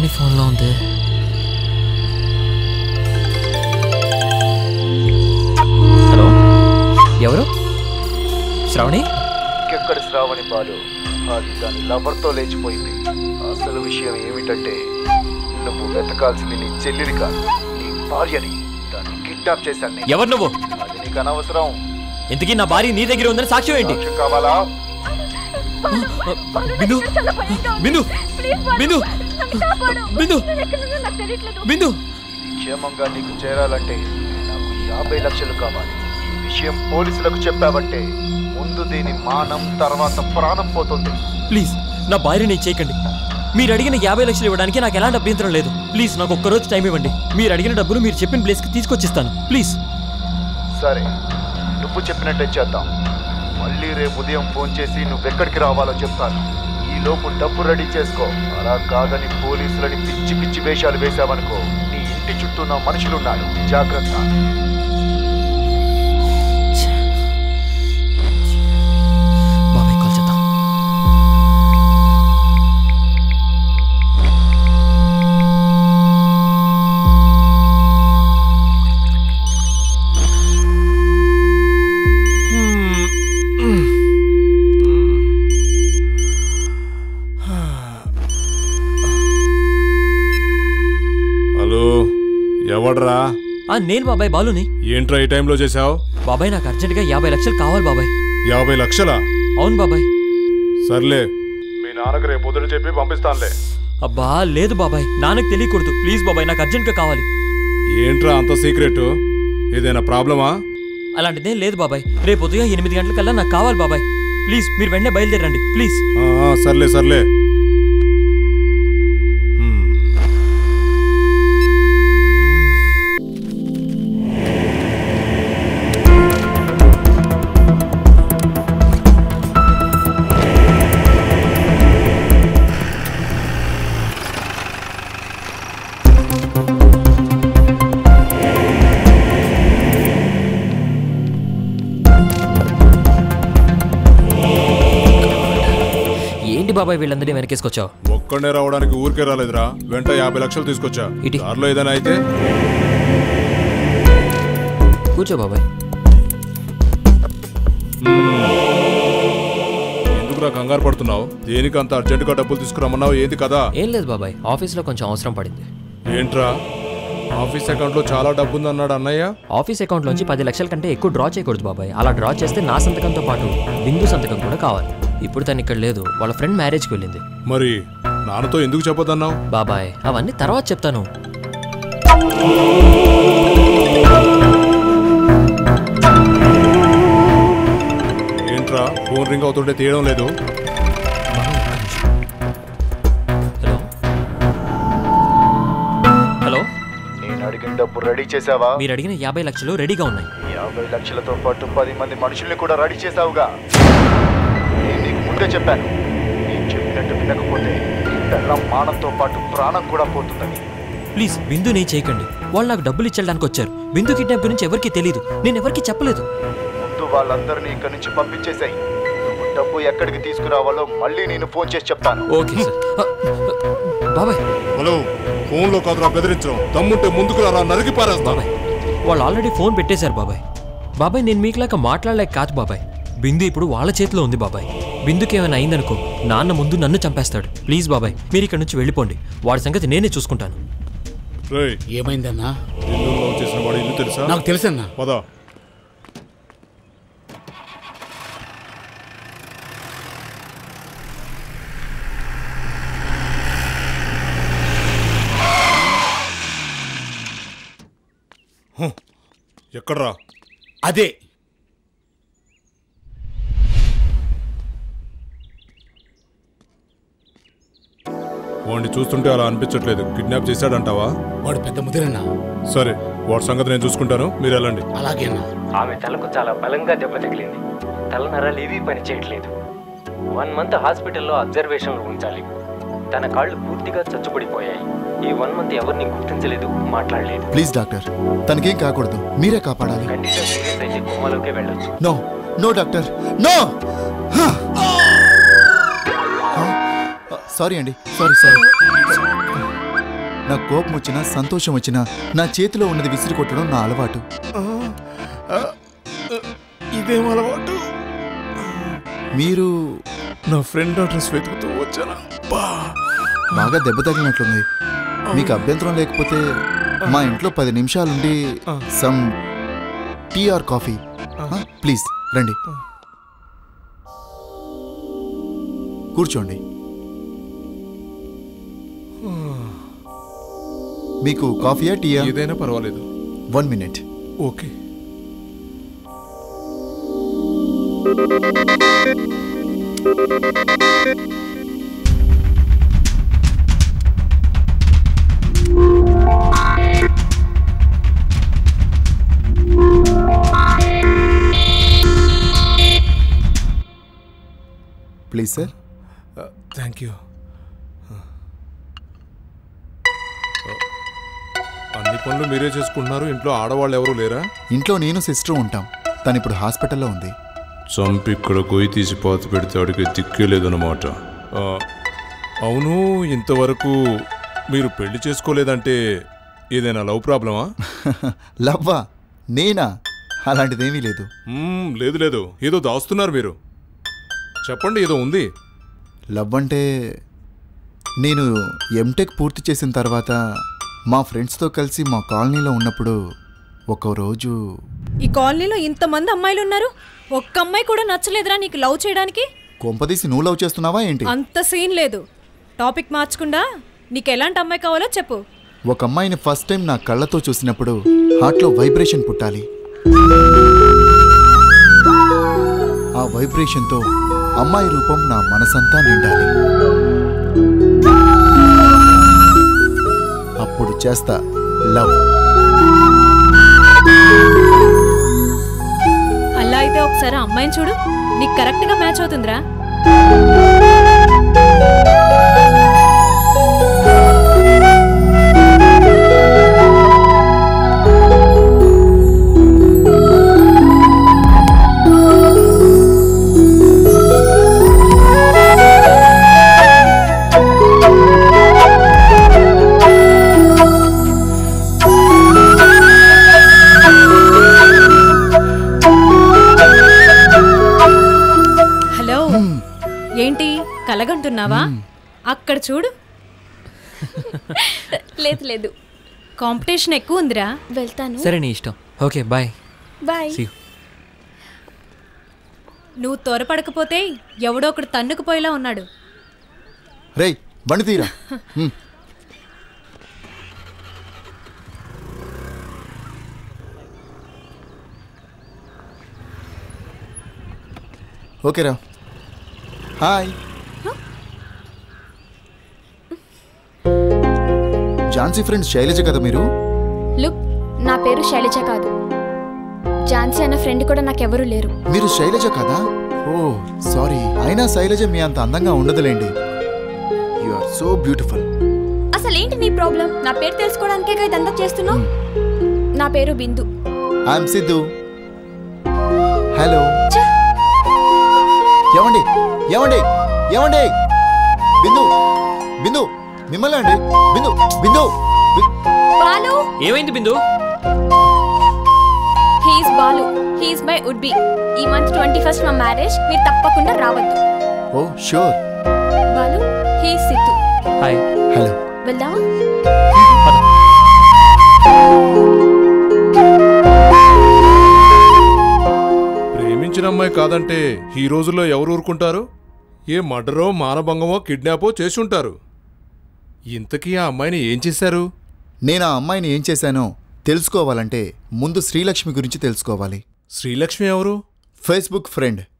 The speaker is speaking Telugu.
శ్రావణి ఫోన్లో ఉంది హలో ఎవరు శ్రావణి ఇంకెక్కడ శ్రావణి బాలు అది దాని లవర్తో లేచిపోయింది అసలు విషయం ఏమిటంటే నువ్వు వెతకాల్సింది నీ చెల్లిని కాదు నీ భార్యని దాన్ని కిడ్నాప్ చేశాను నేను. ఎవరు నువ్వు అది నీకు అనవసరం ఇంతకీ నా భార్య నీ దగ్గర ఉందని సాక్ష్యం ఏంటి సాక్ష్యం కావాలా బిందు బిందు బిందు బిందు బిందు క్షేమంగా నీకు చేరాలంటే నాకు యాభై లక్షలు కావాలి ఈ విషయం పోలీసులకు చెప్పావంటే ముందు దీని మానం తర్వాత ప్రాణం పోతుంది ప్లీజ్ నా భార్యని చేయకండి మీరు అడిగిన యాభై లక్షలు ఇవ్వడానికి నాకు ఎలాంటి అభ్యంతరం లేదు ప్లీజ్ నాకు ఒక్క రోజు టైం ఇవ్వండి మీరు అడిగిన డబ్బులు మీరు చెప్పిన ప్లేస్కి తీసుకొచ్చిస్తాను ప్లీజ్ సరే నువ్వు చెప్పినట్టే చేద్దాం మళ్ళీ రేపు ఉదయం ఫోన్ చేసి నువ్వెక్కడికి రావాలో చెప్తాను ఈ లోపు డబ్బు రెడీ చేసుకో అలా కాదని పోలీసులని పిచ్చి పిచ్చి వేషాలు వేశావనుకో నీ ఇంటి చుట్టూ నా మనుషులున్నారు జాగ్రత్త బాబాయ్ కాల్ చేద్దాం హలో ఎవడ్రా ఆ, నేను బాబాయ్ బాలుని ఏంట్రా ఈ టైంలో చేశావు బాబాయ్ నాకు అర్జెంటుగా యాభై లక్షలు కావాలి బాబాయ్ యాభై లక్షలా అవును బాబాయ్ సర్లే మీ నాన్నకు రేపు పొద్దున చెప్పి పంపిస్తానులే అబ్బా లేదు బాబాయ్ నాన్నకు తెలియకూడదు ప్లీజ్ బాబాయ్ నాకు అర్జెంట్గా కావాలి ఏంట్రా అంత సీక్రెట్ ఏదైనా ప్రాబ్లమా అలాంటిదేం లేదు బాబాయ్ రేపు ఉదయం ఎనిమిది గంటలకల్లా నాకు కావాలి బాబాయ్ ప్లీజ్ మీరు వెంటనే బయలుదేరండి ప్లీజ్ ఆ, ఆ, సర్లే సర్లే హ్మ్. ఏంటి బాబాయ్ వీళ్ళందరినీ వెనకేసుకొచ్చావు ఒక్కడే రావడానికి ఊరికే రాలేదురా వెంట యాభై లక్షలు తీసుకొచ్చా ఇటీ. దారిలో ఏదైనా అయితే కూర్చో బాబాయ్ ఎందుకురా కంగారు పడుతున్నావు దేనికి అంత అర్జెంటుగా డబ్బులు తీసుకురమ్మన్నావు ఏంది కదా ఏం లేదు బాబాయ్ ఆఫీస్లో కొంచెం అవసరం పడింది ఏంట్రా ఆఫీస్ అకౌంట్లో చాలా డబ్బు ఉందన్నాడు అన్నయ్య ఆఫీస్ అకౌంట్లోంచి పది లక్షల కంటే ఎక్కువ డ్రా చేయకూడదు బాబాయ్ అలా డ్రా చేస్తే నా సంతకంతో పాటు బిందు సంతకం కూడా కావాలి ఇప్పుడు తను ఇక్కడ లేదు వాళ్ళ ఫ్రెండ్ మ్యారేజ్కి వెళ్ళింది మరి నాన్నతో ఎందుకు చెప్పొద్దన్నావు బాబాయ్ అవన్నీ తర్వాత చెప్తాను ఏంట్రా ఫోన్ రింగ్ అవుతుంటే తీయడం లేదు హలో హలో నేను అడిగిన డబ్బు రెడీ చేసావా మీరు అడిగిన యాభై లక్షలు రెడీగా ఉన్నాయి యాభై లక్షలతో పాటు పది మంది మనుషుల్ని కూడా రెడీ చేసావుగా నేను నీకు ముందే చెప్పాను నేను చెప్పినట్టు వినకపోతే నీ పెళ్ళం మానంతో పాటు ప్రాణం కూడా పోతుందని ప్లీజ్ బిందుని చేయకండి వాళ్ళు నాకు డబ్బులు ఇచ్చడానికి వచ్చారు బిందు కిడ్నాప్ గురించి ఎవరికీ తెలియదు నేను ఎవరికీ చెప్పలేదు ముందు వాళ్ళందరినీ ఇక్కడి నుంచి పంపించేశాయి నువ్వు డబ్బు ఎక్కడికి తీసుకురావాలో మళ్ళీ నేను ఫోన్ చేసి చెప్తాను ఓకే సార్ ఆ, బాబాయ్ హలో ఫోన్లో కాదురా బెదిరించడం దమ్ముంటే ముందుకు రారా నరికి పారేస్తా బాబాయ్ వాళ్ళు ఆల్రెడీ ఫోన్ పెట్టేశారు బాబాయ్ బాబాయ్ నేను మీకులాగా మాట్లాడలేక కాదు బాబాయ్ బిందు ఇప్పుడు వాళ్ళ చేతిలో ఉంది బాబాయ్ బిందుకి ఏమైనా అయిందనుకో నాన్న ముందు నన్ను చంపేస్తాడు ప్లీజ్ బాబాయ్ మీరు ఇక్కడ నుంచి వెళ్ళిపోండి వాడి సంగతి నేనే చూసుకుంటాను రేయ్ ఏమైందన్నా ఇల్లు లవ్ చేసిన వాడు ఇల్లు తెలుసా నాకు తెలుసన్నా పద హ, ఎక్కడ్రా అదే వాడిని చూస్తుంటే అలా అనిపించట్లేదు కిడ్నాప్ చేశాడంటావా వాడు పెద్ద ముదిరన్నా సరే వాడి సంగతి నేను చూసుకుంటాను మీరు వెళ్ళండి అలాగేనా ఆమె తలకు చాలా బలంగా దెబ్బ తగిలింది తల నరాలు ఏవీ పని చేయట్లేదు వన్ మంత్ హాస్పిటల్లో అబ్జర్వేషన్లో ఉంచాలి తన కాళ్ళు పూర్తిగా చచ్చుపడిపోయాయి ఈ వన్ మంత్ ఎవరిని గుర్తించలేదు మాట్లాడలేదు ప్లీజ్ డాక్టర్ తనకేం కాకూడదు మీరే కాపాడాలి కండిషన్ సీరియస్ అయితే కోమాలోకే వెళ్ళొచ్చు no no doctor no sorry అండి సారీ సారీ నా కోపం వచ్చినా సంతోషం వచ్చినా నా చేతిలో ఉన్నది విసిరి కొట్టడం నా అలవాటు ఇదేం అలవాటు మీరు నా ఫ్రెండ్ అడ్రస్ వెతుకుతూ వచ్చానా బా బాగా దెబ్బ తగిలినట్లుంది మీకు అభ్యంతరం లేకపోతే మా ఇంట్లో పది నిమిషాలుండి some tea or coffee please రండి కూర్చోండి మీకు కాఫీయా టీయా ఏదైనా పర్వాలేదు one minute okay please sir thank you అన్ని పనులు మీరే చేసుకుంటున్నారు ఇంట్లో ఆడవాళ్ళు ఎవరు లేరా ఇంట్లో నేను సిస్టర్ ఉంటాం తను ఇప్పుడు హాస్పిటల్లో ఉంది చంపి ఇక్కడ గొయ్యి తీసి పాత పెడితే అడిగే దిక్కే లేదన్నమాట ఆ, అవును ఇంతవరకు మీరు పెళ్లి చేసుకోలేదంటే ఏదైనా లవ్ ప్రాబ్లమా లవ్వా నేనా అలాంటిదేమీ లేదు మ్మ్, లేదు లేదు ఏదో దాస్తున్నారు మీరు చెప్పండి ఏదో ఉంది లవ్ అంటే నేను ఎంటెక్ పూర్తి చేసిన తర్వాత మా ఫ్రెండ్స్తో కలిసి మా కాలనీలో ఉన్నప్పుడు ఒక రోజు ఈ కాలనీలో ఇంతమంది అమ్మాయిలు ఉన్నారు ఒక్క అమ్మాయి కూడా నచ్చలేదురా నీకు లవ్ చేయడానికి కొంపదీసి నువ్వు లవ్ చేస్తున్నావా ఏంటి అంత సీన్ లేదు టాపిక్ మార్చకుండా నీకు ఎలాంటి అమ్మాయి కావాలో చెప్పు ఒక అమ్మాయిని ఫస్ట్ టైం నా కళ్ళతో చూసినప్పుడు హార్ట్లో వైబ్రేషన్ పుట్టాలి ఆ వైబ్రేషన్తో అమ్మాయి రూపం నా మనసంతా నిండాలి అప్పుడు చేస్తా లవ్ అలా అయితే ఒకసారి ఆ అమ్మాయిని చూడు నీకు కరెక్ట్గా మ్యాచ్ అవుతుందిరా హలో ఏంటి కలగంటున్నావా అక్కడ చూడు లేదు లేదు కాంపిటీషన్ ఎక్కువ ఉందిరా వెళ్తాను సరే నీ ఇష్టం ఓకే బాయ్ బాయ్ సీ నువ్వు త్వరపడకపోతే ఎవడో ఒకడు తన్నుకుపోయేలా ఉన్నాడు రేయ్ బండి తీరా హ్మ్. ఓకేరా హాయ్ ఝాన్సీ ఫ్రెండ్స్ శైలజ కదా మీరు లుక్ నా పేరు శైలజ కాదు ఝాన్సీ అన్న ఫ్రెండ్ కూడా నాకెవరూ లేరు మీరు శైలజ కదా ఓ సారీ అయినా శైలజ మీ అంత అందంగా ఉండదులేండి యు ఆర్ సో బ్యూటిఫుల్ అసలు ఏంటి నీ ప్రాబ్లం నా పేరు తెలుసుకోవడానికే కదా ఇదంతా చేస్తున్నావు నా పేరు బిందు ఐఎమ్ సిద్ధు హలో ఛ! ఏమండి ఏమండి ఏమండి బిందు బిందు మిమ్మల్ని అండి బిందు బిందు బి- బాలు ఏమైంది Bindu he's Balu he's my would be ఈ మంత్ ట్వంటీ ఫస్ట్ మా మ్యారేజ్ మీరు తప్పకుండా రావద్దు oh sure Balu he's Siddhu hi hello వెళ్దామా ప్రేమించిన అమ్మాయి కాదంటే ఈ రోజుల్లో ఎవరు ఊరుకుంటారు ఏ మర్డరో మానభంగమో కిడ్నాపో చేసి ఉంటారు ఇంతకీ ఆ అమ్మాయిని ఏం చేశారు నేను ఆ అమ్మాయిని ఏం చేశానో తెలుసుకోవాలంటే ముందు శ్రీలక్ష్మి గురించి తెలుసుకోవాలి శ్రీలక్ష్మి ఎవరు ఫేస్బుక్ ఫ్రెండ్